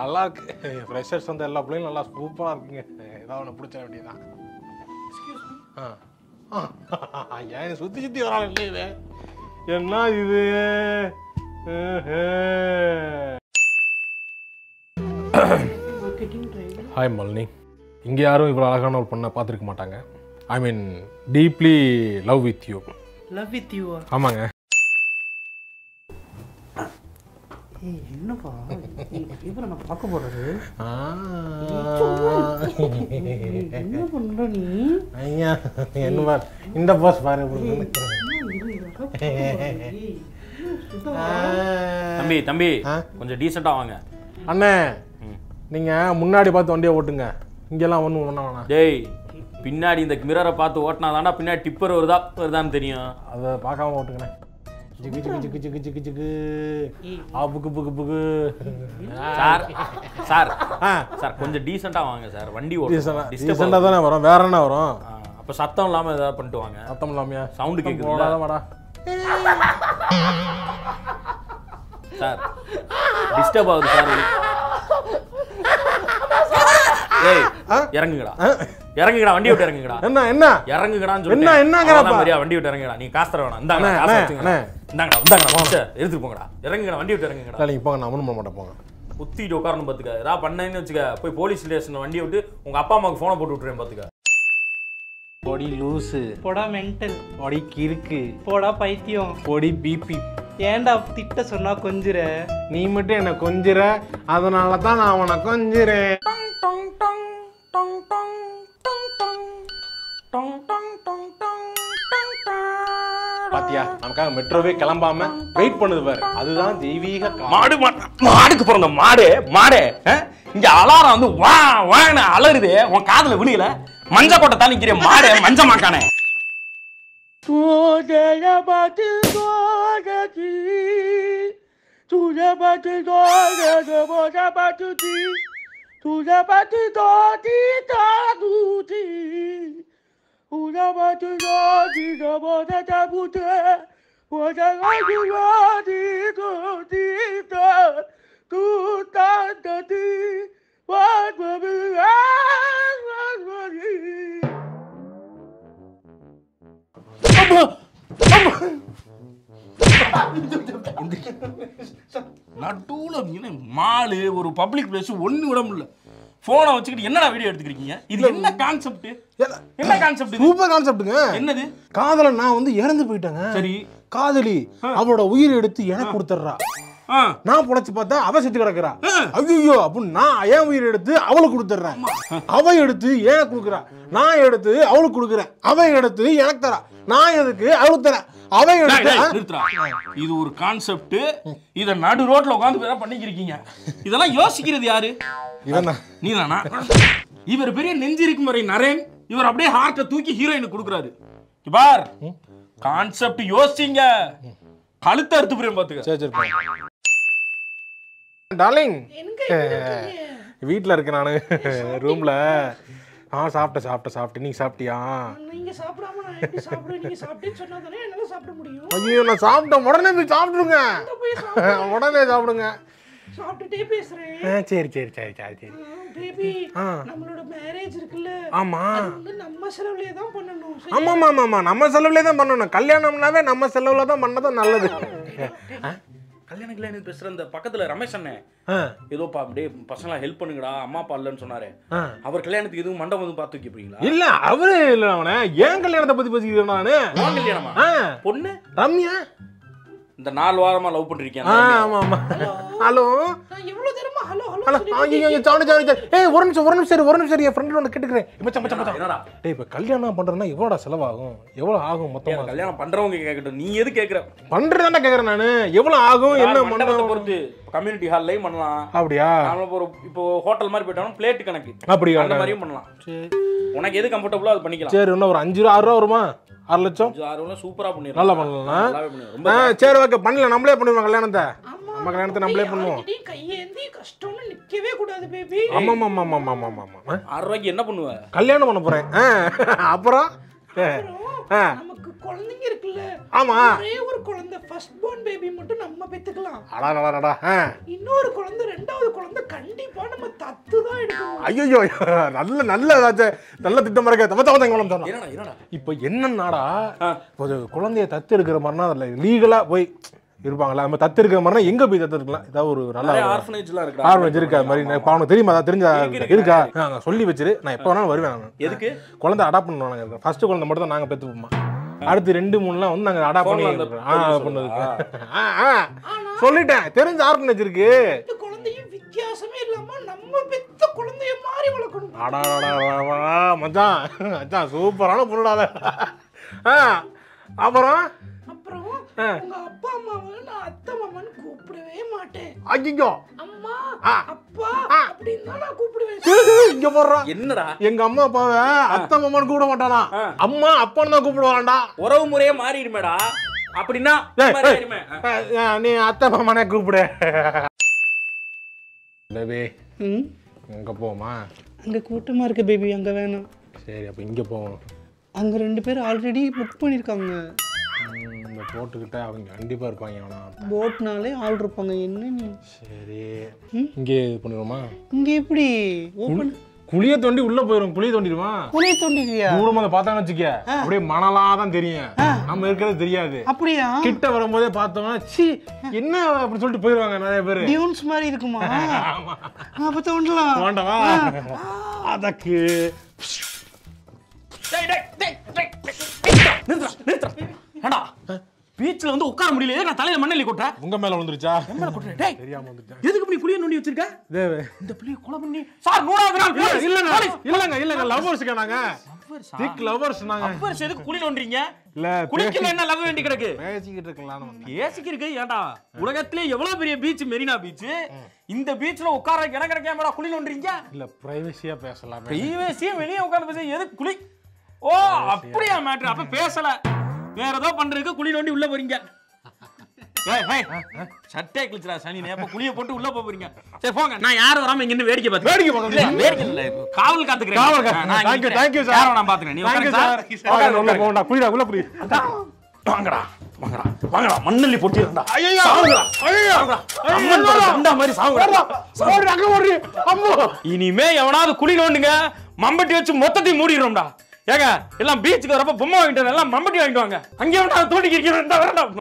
நல்லா இருக்கு ஃப்ரெஷர்ஸ் வந்து எல்லா பிள்ளைங்களும் நல்லா சூப்பராக இருக்குங்க ஏதாவது ஒன்று பிடிச்ச வேண்டியதான் ஆ ஆ ஏன் சுற்றி சுற்றி வராள் இல்லை இது என்ன இது ஹாய் மல்னி இங்கே யாரும் இவ்வளோ அழகான ஒரு பொண்ணை பார்த்துருக்க மாட்டாங்க I mean deeply love with you love with you ஆமாங்க ஏய் என்னப்பா இவரை நான் பார்க்க போறது ஆ. என்ன பண்ற நீ ஐயா என்ன பார் இந்த போஸ் பாரு எப்படி இருக்குன்னு. ஆ. தம்பி தம்பி ஆ? கொஞ்சம் டீசெண்டா வாங்க அண்ணே நீங்க முன்னாடி பார்த்து வண்டியை ஓட்டுங்க இங்கெல்லாம் ஒன்றும் பண்ண வேணாம் டேய் பின்னாடி இந்த மிரரை பார்த்து ஓட்டினா தாண்டா பின்னாடி டிப்பர் வருதா வருதான்னு தெரியும் அதை பார்க்காம ஓட்டுங்கண்ணே ஜிகு ஜிகு ஜிகு ஜிகு ஜிகு ஜிகு ஆ புக்கு புக்கு புக்கு சார் சார் ஆ சார் கொஞ்சம் டீசெண்டா வாங்க சார் வண்டி டீசெண்டாக ஓட்டும் டிஸ்டர்ப் டீசெண்டாக தானே வரும் வேற என்ன வரும் அப்ப சத்தம் இல்லாம ஏதாவது பண்ணிட்டு வாங்க சத்தம் இல்லாமையா Sound கேக்குதுல்ல? போடாத வாடா சார் டிஸ்டர்ப் ஆகுது சார் ஏய் இறங்குங்கடா இறங்குங்கடா வண்டி விட்டு இறங்குங்கடா என்ன என்ன இறங்குங்கடான்னு என்ன, சொல்லிட்டேன் என்னங்கிறப்பா? அவ்வளவுதான் மரியா வண்டி விட்டு இறங்குங்கடா நீங்க காசு தர வேணாம் இந்தாங்க அண்ணே, காசு அண்ணே, வச்சுங்கடா அண்ணே. இந்தாங்கடா இந்தாங்கடா போங்க எடுத்துட்டு போங்கடா இறங்குங்கடா வண்டி விட்டு இறங்குங்கடா இல்லை நீங்கள் போங்க நான் ஒன்றும் பண்ண மாட்டேன் போங்க குத்திட்டு உட்காரணும் பாத்துக்க ஏதாவது பண்ணேன்னு வச்சுக்க போய் போலீஸ் ஸ்டேஷன் வண்டி விட்டு உங்க அப்பா அம்மாவுக்கு போனை போட்டு விட்டுறேன் பாத்துக்க பொடி லூஸு போடா மென்டல் பொடி கிறுக்கு போடா பைத்தியம் பொடி பிபி ஏன்டா திட்ட சொன்னா கொஞ்சுற நீ மட்டும் என்ன கொஞ்சிற அதனால தான் நான் அவனை கொஞ்சிறேன் பாத்தியா நமக்காக மெட்ரோவே கிளம்பாம வெயிட் பண்ணுது பாரு அதுதான் தெய்வீக காலம். மாடு மா- மாடுக்கு பிறந்த மாடு மாடு அஹ்? இங்க அலாரம் வந்து வா வான்னு அலறுது உன் காதுல விழுகல மஞ்ச கோட்டை தான் நிக்கிற மாடு மஞ்ச மாக்கானே நடுவுல என்ன மாலு ஒரு பப்ளிக் பிளேஸ் ஒண்ணு விட முடியல போனை வச்சுக்கிட்டு என்னடா வீடியோ எடுத்துக்கிறீங்க இது என்ன கான்செப்ட் என்ன கான்செப்ட் சூப்பர் கான்செப்ட்டுங்க என்னது காதல நான் வந்து இறந்து போயிட்டேங்க சரி காதலி அவளோட உயிர் எடுத்து எனக்கு கொடுத்துட்றா ஆ நான் புடைச்சு பார்த்தா அவ செத்து கிடக்குறா ஐயோ அப்படின்னு நான் என் உயிர் எடுத்து அவளுக்கு கொடுத்துட்றேன் அவ எடுத்து எனக்கு கொடுக்குறா நான் எடுத்து அவளுக்கு கொடுக்குறேன் அவ எடுத்து எனக்கு தரா நான் எதுக்கு அவளுக்கு தரேன் அவ டேய், எடுத்து டேய், நிறுத்துடா. இது ஒரு கான்செப்ட் இத நடு ரோட்ல உட்கார்ந்து பேரா பண்ணிக்கிறீங்க இதெல்லாம் யோசிக்கிறது யாரு இவன் தான் நீதானா இவர் பெரிய நெஞ்சிருக்கும் வரை நரேன் இவர் அப்படியே ஹார்ட்டை தூக்கி ஹீரோயின் கொடுக்குறாரு இங்க பார் கான்செப்ட் யோசிங்க கழுத்தை அறுத்து போறேன் பாத்துக்க சரி சரி டார்லிங் வீட்டில் இருக்கேன் நான் ரூமில் ஆ சாப்பிட்டேன் சாப்பிட்டேன் சாப்பிட்டேன் நீ சாப்பிட்டியா நீங்க சாப்பிடாம நான் எப்படி சாப்பிடுவேன் நீங்க சாப்பிட்டேன்னு சொன்னா தானே என்னால சாப்பிட முடியும் ஐயோ நான் சாப்பிட்டேன் உடனே போய் சாப்பிட்ருங்க போய் உடனே சாப்பிடுங்க சாப்பிட்டுட்டே பேசுறேன் ஆ சரி சரி சரி சரி சரி பேபி ஆ. நம்மளோட மேரேஜ் இருக்குல்ல ஆமா அது வந்து நம்ம செலவுலயே தான் பண்ணணும் சரி? ஆமா ஆமா ஆமா நம்ம செலவுலே தான் பண்ணணும் கல்யாணம்னாவே நம்ம செலவுல தான் பண்ணதான் நல்லது கல்யாண கல்யாணம் பேசுற இந்த பக்கத்துல ரமேஷ் அண்ணன் ஆ, ஏதோ பா அப்படியே பசங்களா ஹெல்ப் பண்ணுங்கடா அம்மா அப்பா இல்லைன்னு சொன்னாரு ஆ. அவர் கல்யாணத்துக்கு எதுவும் மண்டபம் வந்து பார்த்து வைக்க போறீங்களா இல்ல அவரு இல்ல அவனே ஏன் கல்யாணத்தை பத்தி பேசிக்கிறேன் நானு உன் கல்யாணமா ஆ, பொண்ணு ரம்யா இந்த நாலு வாரமா லவ் பண்ணிருக்கேன் ஆ, ஆமா ஆமா ஹலோ நான் எவ்வளவு நேரமா ஹலோ ஹலோ ஹலோ ஐயோ ஐயோ சாணி சாணி சாணி ஏய் ஒரு நிமிஷம் ஒரு நிமிஷம் இரு, ஒரு நிமிஷம் இரு, என் ஃப்ரெண்ட் ஒன்று கேட்டுக்கிறேன் மச்சான் மச்சான் மச்சான் என்னடா டேய் இப்போ கல்யாணம் பண்றதுன்னா எவ்வளோடா செலவாகும் எவ்வளோ ஆகும் மொத்தமா ஏன் கல்யாணம் பண்றவங்க கேட்கட்டும் நீ எது கேக்குற பண்றதுதானே கேக்குறேன் நானு எவ்வளோ ஆகும் என்ன மண்டபத்தை மண்டபம் பொறுத்து கம்யூனிட்டி ஹால்லையும் பண்ணலாம் அப்படியா நாம இப்போ ஒரு இப்போ ஹோட்டல் மாதிரி போயிட்டாலும் பிளேட் கணக்கு அப்படியா அந்த மாதிரியும் பண்ணலாம் உனக்கு எது கம்ஃபர்டபுளோ அது பண்ணிக்கலாம் சரி இன்னும் ஒரு அஞ்சு ரூபா ஆறு ரூபா வருமா ஆறு லட்சம் அஞ்சு ஆறு ரூபா சூப்பரா பண்ணிடலாம் நல்லா பண்ணலாம் நல்லாவே பண்ணிடலாம் ரொம்ப ஆ சரி ஓகே பண்ணல நம்மளே பண்ணுவோம் கல்யாணத்தை நம்ம கல்யாணத்தை நம்மளே பண்ணுவோம் யார்கிட்டயும் கையேந்தி கஷ்டம்னு நிக்கவே கூடாது பேபி ஆமா ஆமா ஆமா ஆமா ஆமா ஆமா ஆமா ஆ, ஆறு ரூபாய்க்கு என்ன பண்ணுவ கல்யாணம் பண்ண போறேன் ஆ, அப்புறம் ஆ, ஆ, நமக்கு குழந்தைங்க இருக்குல்ல ஆமா ஒரே ஒரு குழந்தை ஃபர்ஸ்ட் born பேபி மட்டும் நம்ம பெத்துக்கலாம் அடா நடா நடா ஆ இன்னொரு குழந்தை ரெண்டாவது குழந்தை கண்டிப்பா தத்து தான் எடுக்கணும் ஐயோ நல்ல நல்ல ஏதாச்சும் நல்ல திட்டம் இருக்க தம தம தங்க சொன்னா என்னடா என்னடா இப்போ என்னன்னாடா ஆ. இப்போ ஒரு குழந்தைய தத்து எடுக்கிற மாதிரினா அதில் லீகலா போய் இருப்பாங்களா நம்ம தத்து இருக்கிற மாதிரினா எங்க போய் தத்து இருக்கலாம் ஏதாவது ஒரு நல்ல நிறைய ஆர்ஃபனேஜ்லாம் இருக்குடா ஆர்வம் இருக்கு அது மாதிரி இப்போ அவனுக்கு தெரியுமா அதான் தெரிஞ்ச இருக்கு, இருக்கு. இருக்கா நாங்கள் சொல்லி வச்சிரு நான் எப்போ வேணாலும் வருவேன் நான் எதுக்கு குழந்தை அடாப்ட் பண்ணுவோம் நாங்கள் ஃபர்ஸ்ட் குழந்தை மட்டும் தான் நாங்கள் பெற்றுப்போமா அடுத்து ரெண்டு மூணுலாம் வந்து நாங்கள் அடாப்ட் பண்ணி Phone ல அந்த ஆ பொண்ணு பண்ணதுக்கு ஆ ஆ சொல்லிட்டேன் தெரிஞ்ச ஆர்கனைஸ் இருக்கு இந்த குழந்தையும் வித்தியாசமே இல்லாம நம்ம பெத்த குழந்தைய மாதிரி வளர்க்கணும் அடாடாடாடா, மச்சான் மச்சான் சூப்பரான பொருளாத ஆ அப்புறம் அப்புறம் ஆ. உங்க அப்பா அம்மாவை நான் அத்தை மாமான்னு கூப்பிடவே மாட்டேன் ஐயோ அம்மா ஆ. அப்பா அப்படின்னு தான் நான் கூப்பிடுவேன் இங்க போடுறான் என்னடா எங்க அம்மா அப்பாவை அத்தை மாமான்னு கூப்பிட மாட்டானா ஆ. அம்மா அப்பான்னு தான் கூப்பிடுவான்டா உறவு முறையே மாறிடுமேடா அப்படின்னா ஏய், மாதிரி ஏய். ஆயிடுமே. ஆ, ஆ, நீ அத்தை மாமானே கூப்பிடு பேபி ம் அங்க போமா அங்க கூட்டமா இருக்கு பேபி அங்க வேணாம் சரி அப்ப இங்க போவோம் அங்க ரெண்டு பேர் ஆல்ரெடி புக் பண்ணிருக்காங்க ம், இந்த போட்டுக்கிட்ட அவங்க கண்டிப்பா இருப்பாங்க அவனா போட்னாலே ஆள் இருப்பாங்க என்ன நீ சரி ம்? இங்கே இது பண்ணிடுவோமா இங்க எப்படி ஓபன் குழிய தோண்டி உள்ள போயிடும் குழிய தோண்டிடுமா புனைய தோண்டிக்கிறியா தூரமா அதை பார்த்தான்னு வச்சுக்க அப்படியே மணலா தான் தெரியும் நம்ம இருக்கிறது தெரியாது அப்படியா கிட்ட வரும்போதே பார்த்தோம்னா சி என்ன அப்படி சொல்லிட்டு போயிடுவாங்க நிறைய பேர் டியூன்ஸ் மாதிரி இருக்குமா அப்ப தோண்டலாம் வேண்டவா அதக்கு டேய், டேய், டேய், டேய், டேய், நிறுத்துடா, நிறுத்துடா, நிறுத்துடா. ஏண்டா பீச்ல வந்து உட்கார முடியல நான் தலையில மண்ணெல்லி கொட்டுற உங்க மேல விழுந்துருச்சா டேய் தெரியாம வந்துட்டேன் எதுக்கு இப்படி புளிய நோண்டி வச்சிருக்க தேவே இந்த புளிய கொலை பண்ணி சார் நூறாவது நாள் இல்ல, போலீஸ், இல்லங்க போலீஸ். இல்லங்க இல்லங்க லவ்வர்ஸ்க்கு நாங்க Lovers ஆ? திக் லவ்வர்ஸ் நாங்க Lovers எதுக்கு குழி நோண்டுறீங்க இல்ல குளிக்கல என்ன லவ் வேண்டி கிடக்கு பேசிக்கிட்டு இருக்கலாம்னு வந்தேன் ஏசிக்கு இருக்கு ஏன்டா உலகத்திலே எவ்வளவு பெரிய பீச் மெரினா பீச் இந்த பீச்ல உட்கார இடம் கிடைக்காமடா குழி நோண்டுறீங்க இல்ல பிரைவசியா பேசலாமே பிரைவேசியா வெளியே உட்கார்ந்து பேச எதுக்கு குழி ஓ அப்படியா மேட்ரு அப்ப பேசல வேற ஏதோ பண்றதுக்கு குழி நோண்டி உள்ள போறீங்க ஏய், ஏய், சட்டை கிழிச்சுடா சனி நேப்ப குழிய போட்டு உள்ள போப் போறீங்க சரி போங்க நான் யாரும் வராம இங்க இருந்து வேடிக்கை பார்த்து வேடிக்கை பார்க்கறது இல்ல, வேடிக்கை இல்ல காவல் காத்துக்கிறேன் காவல் கா- நான் இங்க thank you, நிக்கிறேன். thank you, sir. யாரை நான் பாத்துக்கிறேன் நீ தேங்க்யூ உட்காருங்க சார் சார் உள்ள போண்டா குடிடா உள்ள குடி வாங்கடா வாங்கடா வாங்கடா மண்ணள்ளி பொட்டிடா ஐயோ சாவுங்கடா ஐயோ அம்மன் படம் கண்டா மாதிரி சாவுங்கடா ஓடி அங்க ஓடி அம்மோ இனிமே எவனாவது குழி நோண்டுங்க மம்பட்டி வச்சு மொத்தத்தையும் மூடிடுறோம்டா ஏங்க எல்லாம் பீச்சுக்கு வரப்ப பொம்மை வாங்கிட்டு வரேன், எல்லாம் மம்பட்டி வாங்கிட்டு வாங்க அங்கே வேண்டாம் தோண்டி கிரிக்கிறேன் வேண்டாம்